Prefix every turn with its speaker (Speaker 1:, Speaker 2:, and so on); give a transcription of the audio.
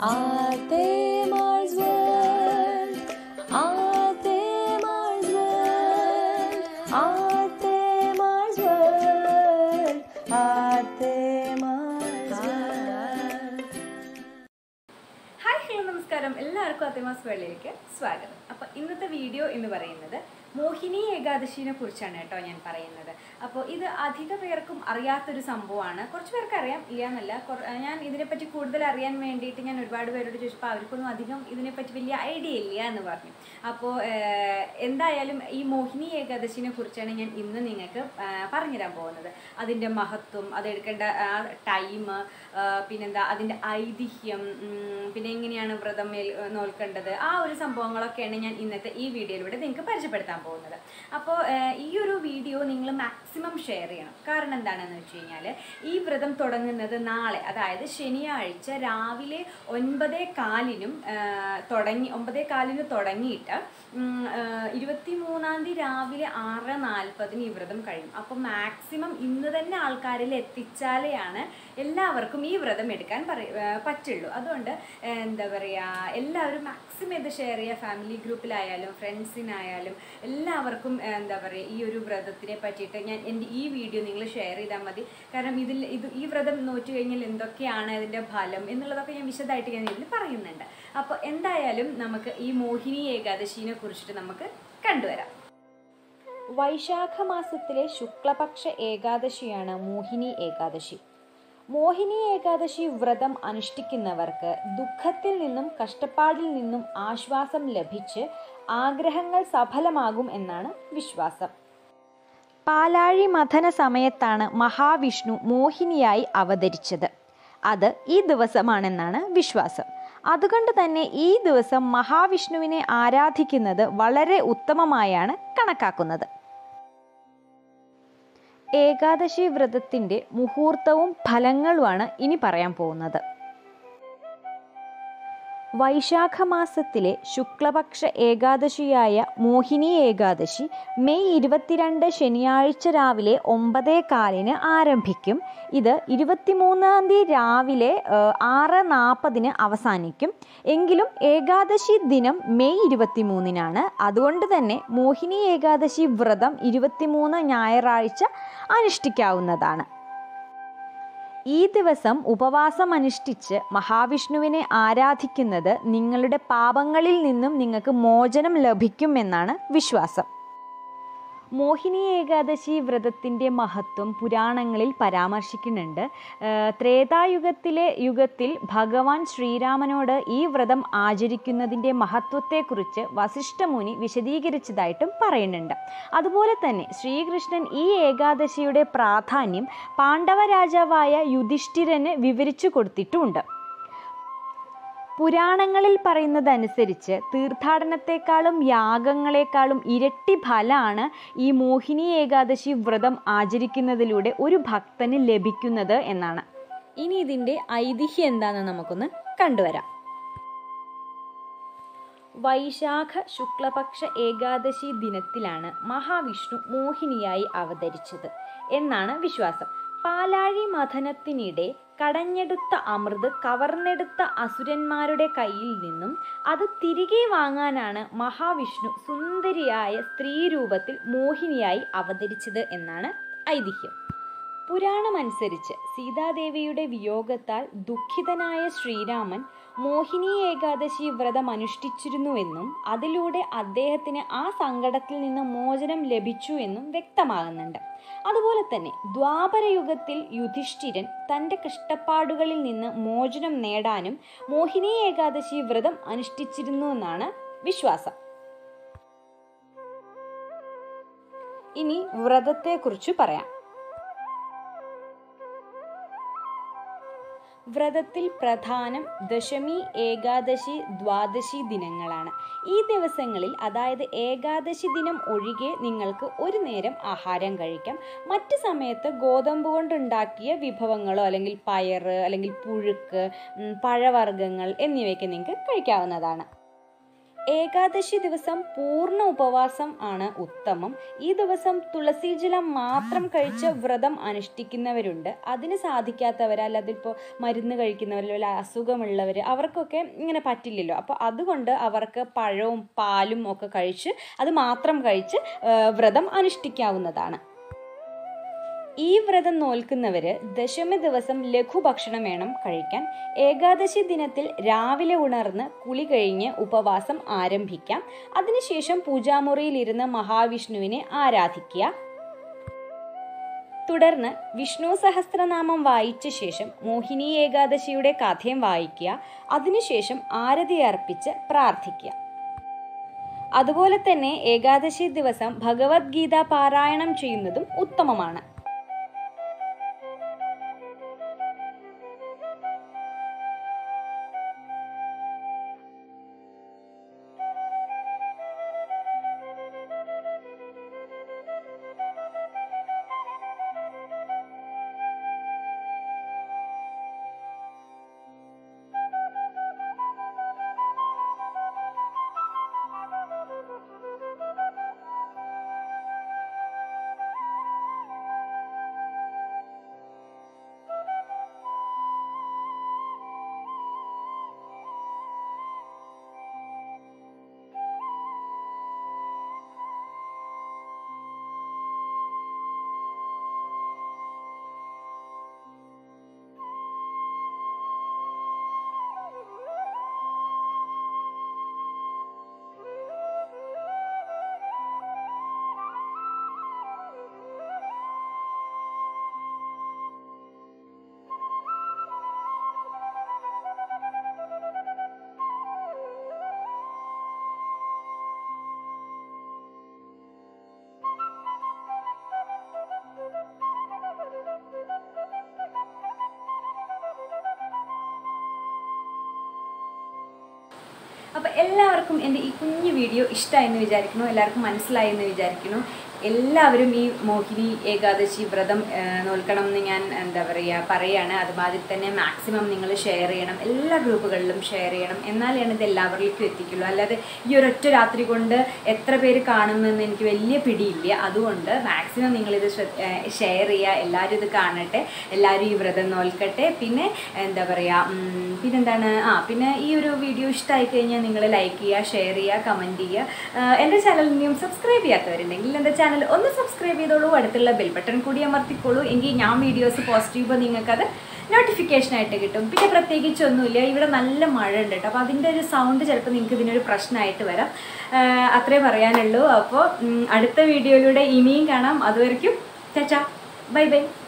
Speaker 1: Atemar's World. Atemar's World. Atemar's World. Atemar's World.
Speaker 2: Hi hello നമസ്കാരം എല്ലാവർക്കും അത്തിമാസ് വേളയിലേക്ക് സ്വാഗതം അപ്പോൾ ഇന്നത്തെ വീഡിയോ എന്ന് പറയുന്നത് മോഹിനി ഏകാദശിനെ കുറിച്ചാണ് കേട്ടോ ഞാൻ പറയുന്നത് അപ്പോൾ ഇത് അധിക പേർക്കും അറിയാത്തൊരു സംഭവമാണ് കുറച്ച് പേർക്ക് അറിയാം ഇല്ല എന്നല്ല കുറ- ഞാൻ ഇതിനെപ്പറ്റി കൂടുതൽ അറിയാൻ വേണ്ടിയിട്ട് ഞാൻ ഒരുപാട് പേരോട് ചോദിച്ചപ്പോൾ അവർക്കൊന്നും അധികം ഇതിനെപ്പറ്റി വലിയ ഐഡിയ ഇല്ല എന്ന് പറഞ്ഞു അപ്പോൾ ഏഹ്, എന്തായാലും ഈ മോഹിനി ഏകാദശിനെ കുറിച്ചാണ് ഞാൻ ഇന്ന് നിങ്ങൾക്ക് ഏഹ്, പറഞ്ഞുതരാൻ പോകുന്നത് അതിൻ്റെ മഹത്വം അതെടുക്കേണ്ട ടൈം പിന്നെന്താ അതിൻ്റെ ഐതിഹ്യം ഉം, പിന്നെ എങ്ങനെയാണ് വ്രതം മേൽ നോൽക്കേണ്ടത് ആ ഒരു സംഭവങ്ങളൊക്കെയാണ് ഞാൻ ഇന്നത്തെ ഈ വീഡിയോയിലൂടെ നിങ്ങൾക്ക് പരിചയപ്പെടുത്താൻ പോകുന്നത് അപ്പോൾ ഈ ഒരു വീഡിയോ നിങ്ങൾ മാക്സിമം ഷെയർ ചെയ്യണം കാരണം എന്താണെന്ന് വെച്ച് കഴിഞ്ഞാൽ ഈ വ്രതം തുടങ്ങുന്നത് നാളെ അതായത് ശനിയാഴ്ച രാവിലെ ഒൻപതേ കാലിനും ആ, തുടങ്ങി ഒമ്പതേ കാലിന് തുടങ്ങിയിട്ട് ഇരുപത്തി മൂന്നാം തീയതി രാവിലെ ആറ് നാൽപ്പതിന് ഈ വ്രതം കഴിയും അപ്പോൾ മാക്സിമം ഇന്ന് തന്നെ ആൾക്കാരിൽ എത്തിച്ചാലെയാണ് എല്ലാവർക്കും ഈ വ്രതം എടുക്കാൻ പറയ ആ, പറ്റുള്ളൂ അതുകൊണ്ട് ആ, എന്താ പറയുക എല്ലാവരും മാക്സിമം ഇത് ഷെയർ ചെയ്യുക ഫാമിലി ഗ്രൂപ്പിലായാലും ഫ്രണ്ട്സിനായാലും എല്ലാവർക്കും ആ, എന്താ പറയുക ഈ ഒരു വ്രതത്തിനെ പറ്റിയിട്ട് ഞാൻ എൻ്റെ ഈ വീഡിയോ നിങ്ങൾ ഷെയർ ചെയ്താൽ മതി കാരണം ഇതിൽ ഇത് ഈ വ്രതം നോറ്റ് കഴിഞ്ഞാൽ എന്തൊക്കെയാണ് അതിൻ്റെ ഫലം എന്നുള്ളതൊക്കെ ഞാൻ വിശദമായിട്ട് ഞാൻ ഇതിൽ പറയുന്നുണ്ട് അപ്പോൾ എന്തായാലും നമുക്ക് ഈ മോഹിനി ഏകാദശിനെ കുറിച്ചിട്ട് നമുക്ക് കണ്ടുവരാം
Speaker 3: വൈശാഖ മാസത്തിലെ ശുക്ലപക്ഷ ഏകാദശിയാണ് മോഹിനി ഏകാദശി മോഹിനി ഏകാദശി വ്രതം അനുഷ്ഠിക്കുന്നവർക്ക് ദുഃഖത്തിൽ നിന്നും കഷ്ടപ്പാടിൽ നിന്നും ആശ്വാസം ലഭിച്ച് ആഗ്രഹങ്ങൾ സഫലമാകും എന്നാണ് വിശ്വാസം പാലാഴി മഥന സമയത്താണ് മഹാവിഷ്ണു മോഹിനിയായി അവതരിച്ചത് അത് ഈ ദിവസമാണെന്നാണ് വിശ്വാസം അതുകൊണ്ട് തന്നെ ഈ ദിവസം മഹാവിഷ്ണുവിനെ ആരാധിക്കുന്നത് വളരെ ഉത്തമമായാണ് കണക്കാക്കുന്നത് ഏകാദശി വ്രതത്തിന്റെ മുഹൂർത്തവും ഫലങ്ങളുമാണ് ഇനി പറയാൻ പോകുന്നത് വൈശാഖ മാസത്തിലെ ശുക്ലപക്ഷ ഏകാദശിയായ മോഹിനി ഏകാദശി മെയ് ഇരുപത്തിരണ്ട് ശനിയാഴ്ച രാവിലെ ഒമ്പതേ കാലിന് ആരംഭിക്കും ഇത് ഇരുപത്തിമൂന്നാം തീയതി രാവിലെ ഏഹ്, ആറ് നാൽപ്പതിന് അവസാനിക്കും എങ്കിലും ഏകാദശി ദിനം മെയ് ഇരുപത്തിമൂന്നിനാണ് അതുകൊണ്ട് തന്നെ മോഹിനി ഏകാദശി വ്രതം ഇരുപത്തിമൂന്ന് ഞായറാഴ്ച അനുഷ്ഠിക്കാവുന്നതാണ് ഈ ദിവസം ഉപവാസം അനുഷ്ഠിച്ച് മഹാവിഷ്ണുവിനെ ആരാധിക്കുന്നത് നിങ്ങളുടെ പാപങ്ങളിൽ നിന്നും നിങ്ങൾക്ക് മോചനം ലഭിക്കുമെന്നാണ് വിശ്വാസം മോഹിനി ഏകാദശി വ്രതത്തിൻ്റെ മഹത്വം പുരാണങ്ങളിൽ പരാമർശിക്കുന്നുണ്ട് ഏഹ് ത്രേതായുഗത്തിലെ യുഗത്തിൽ ഭഗവാൻ ശ്രീരാമനോട് ഈ വ്രതം ആചരിക്കുന്നതിൻ്റെ മഹത്വത്തെക്കുറിച്ച് വസിഷ്ഠമുനി വിശദീകരിച്ചതായിട്ടും പറയുന്നുണ്ട് അതുപോലെ തന്നെ ശ്രീകൃഷ്ണൻ ഈ ഏകാദശിയുടെ പ്രാധാന്യം പാണ്ഡവ രാജാവായ യുധിഷ്ഠിരന് വിവരിച്ചു കൊടുത്തിട്ടുമുണ്ട് പുരാണങ്ങളിൽ പറയുന്നതനുസരിച്ച് തീർത്ഥാടനത്തെക്കാളും യാഗങ്ങളെക്കാളും ഇരട്ടി ഫലമാണ് ഈ മോഹിനി ഏകാദശി വ്രതം ആചരിക്കുന്നതിലൂടെ ഒരു ഭക്തന് ലഭിക്കുന്നത് എന്നാണ് ഇനി ഇതിൻ്റെ ഐതിഹ്യം എന്താണെന്ന് നമുക്കൊന്ന് കണ്ടുവരാം വൈശാഖ ശുക്ലപക്ഷ ഏകാദശി ദിനത്തിലാണ് മഹാവിഷ്ണു മോഹിനിയായി അവതരിച്ചത് എന്നാണ് വിശ്വാസം പാലാഴി മഥനത്തിനിടെ കടഞ്ഞെടുത്ത അമൃത് കവർന്നെടുത്ത അസുരന്മാരുടെ കയ്യിൽ നിന്നും അത് തിരികെ വാങ്ങാനാണ് മഹാവിഷ്ണു സുന്ദരിയായ സ്ത്രീരൂപത്തിൽ മോഹിനിയായി അവതരിച്ചത് എന്നാണ് ഐതിഹ്യം പുരാണമനുസരിച്ച് സീതാദേവിയുടെ വിയോഗത്താൽ ദുഃഖിതനായ ശ്രീരാമൻ മോഹിനി ഏകാദശി വ്രതം അനുഷ്ഠിച്ചിരുന്നുവെന്നും അതിലൂടെ അദ്ദേഹത്തിന് ആ സങ്കടത്തിൽ നിന്ന് മോചനം ലഭിച്ചു എന്നും വ്യക്തമാകുന്നുണ്ട് അതുപോലെ തന്നെ ദ്വാപരയുഗത്തിൽ യുധിഷ്ഠിരൻ തൻ്റെ കഷ്ടപ്പാടുകളിൽ നിന്ന് മോചനം നേടാനും മോഹിനി ഏകാദശി വ്രതം അനുഷ്ഠിച്ചിരുന്നുവെന്നാണ് വിശ്വാസം ഇനി വ്രതത്തെക്കുറിച്ച് പറയാം വ്രതത്തിൽ പ്രധാനം ദശമി ഏകാദശി ദ്വാദശി ദിനങ്ങളാണ് ഈ ദിവസങ്ങളിൽ അതായത് ഏകാദശി ദിനം ഒഴികെ നിങ്ങൾക്ക് ഒരു നേരം ആഹാരം കഴിക്കാം മറ്റ് സമയത്ത് ഗോതമ്പ് കൊണ്ടുണ്ടാക്കിയ വിഭവങ്ങളോ അല്ലെങ്കിൽ പയറ് അല്ലെങ്കിൽ പുഴുക്ക് ഉം, പഴവർഗ്ഗങ്ങൾ എന്നിവയൊക്കെ നിങ്ങൾക്ക് കഴിക്കാവുന്നതാണ് ഏകാദശി ദിവസം പൂർണ്ണ ഉപവാസം ആണ് ഉത്തമം ഈ ദിവസം തുളസി ജലം മാത്രം കഴിച്ച് വ്രതം അനുഷ്ഠിക്കുന്നവരുണ്ട് അതിന് സാധിക്കാത്തവർ അല്ലാതെ ഇപ്പോൾ മരുന്ന് കഴിക്കുന്നവർ അല്ലെങ്കിൽ അസുഖമുള്ളവർ അവർക്കൊക്കെ ഇങ്ങനെ പറ്റില്ലല്ലോ അപ്പോൾ അതുകൊണ്ട് അവർക്ക് പഴവും പാലും ഒക്കെ കഴിച്ച് അത് മാത്രം കഴിച്ച് ആ, വ്രതം അനുഷ്ഠിക്കാവുന്നതാണ് ഈ വ്രതം നോൽക്കുന്നവർ ദശമി ദിവസം ലഘുഭക്ഷണം വേണം കഴിക്കാൻ ഏകാദശി ദിനത്തിൽ രാവിലെ ഉണർന്ന് കുളി കഴിഞ്ഞ് ഉപവാസം ആരംഭിക്കാം അതിനുശേഷം പൂജാമുറിയിലിരുന്ന് മഹാവിഷ്ണുവിനെ ആരാധിക്കുക തുടർന്ന് വിഷ്ണു സഹസ്രനാമം വായിച്ച ശേഷം മോഹിനി ഏകാദശിയുടെ കഥയും വായിക്കുക അതിനുശേഷം ആരതി അർപ്പിച്ച് പ്രാർത്ഥിക്കുക അതുപോലെ തന്നെ ഏകാദശി ദിവസം ഭഗവത്ഗീത പാരായണം ചെയ്യുന്നതും ഉത്തമമാണ്
Speaker 2: അപ്പോൾ എല്ലാവർക്കും എൻ്റെ ഈ കുഞ്ഞു വീഡിയോ ഇഷ്ടമായെന്ന് വിചാരിക്കുന്നു എല്ലാവർക്കും മനസ്സിലായി എന്ന് വിചാരിക്കുന്നു എല്ലാവരും ഈ മോഹിനി ഏകാദശി വ്രതം ആ, നോൽക്കണം എന്ന് ഞാൻ എന്താ പറയുക പറയുകയാണ് അതുമാതിരി തന്നെ മാക്സിമം നിങ്ങൾ ഷെയർ ചെയ്യണം എല്ലാ ഗ്രൂപ്പുകളിലും ഷെയർ ചെയ്യണം എന്നാലാണ് ഇത് എല്ലാവരിലേക്കും എത്തിക്കുള്ളൂ അല്ലാതെ ഈ ഒരൊറ്റ രാത്രി കൊണ്ട് എത്ര പേര് കാണുമെന്ന് എനിക്ക് വലിയ പിടിയില്ല അതുകൊണ്ട് മാക്സിമം നിങ്ങളിത് ഷെയർ ചെയ്യുക എല്ലാവരും ഇത് കാണട്ടെ എല്ലാവരും ഈ വ്രതം നോൽക്കട്ടെ പിന്നെ എന്താ പറയുക ഉം, പിന്നെന്താണ് ആ പിന്നെ ഈ ഒരു വീഡിയോ ഇഷ്ടമായി കഴിഞ്ഞാൽ നിങ്ങൾ ലൈക്ക് ചെയ്യുക ഷെയർ ചെയ്യുക കമൻറ്റ് ചെയ്യുക ആ, എൻ്റെ ചാനൽ ഇനിയും സബ്സ്ക്രൈബ് ചെയ്യാത്തവരുണ്ടെങ്കിൽ എൻ്റെ ചാനൽ ഒന്ന് സബ്സ്ക്രൈബ് ചെയ്തോളൂ അടുത്തുള്ള ബെൽ ബട്ടൺ കൂടി അമർത്തിക്കോളൂ എങ്കിൽ ഞാൻ വീഡിയോസ് പോസ്റ്റ് ചെയ്യുമ്പോൾ നിങ്ങൾക്കത് നോട്ടിഫിക്കേഷൻ ആയിട്ട് കിട്ടും പിന്നെ പ്രത്യേകിച്ച് ഒന്നുമില്ല ഇവിടെ നല്ല മഴ ഉണ്ട് കേട്ടോ അപ്പോൾ അതിൻ്റെ ഒരു സൗണ്ട് ചിലപ്പോൾ നിങ്ങൾക്ക് ഇതിനൊരു പ്രശ്നമായിട്ട് വരാം ആ, അത്രേ പറയാനുള്ളൂ അപ്പോൾ ഉം, അടുത്ത വീഡിയോയിലൂടെ ഇനിയും കാണാം അതുവരെയ്ക്കും ചാച്ചാ ബൈ ബൈ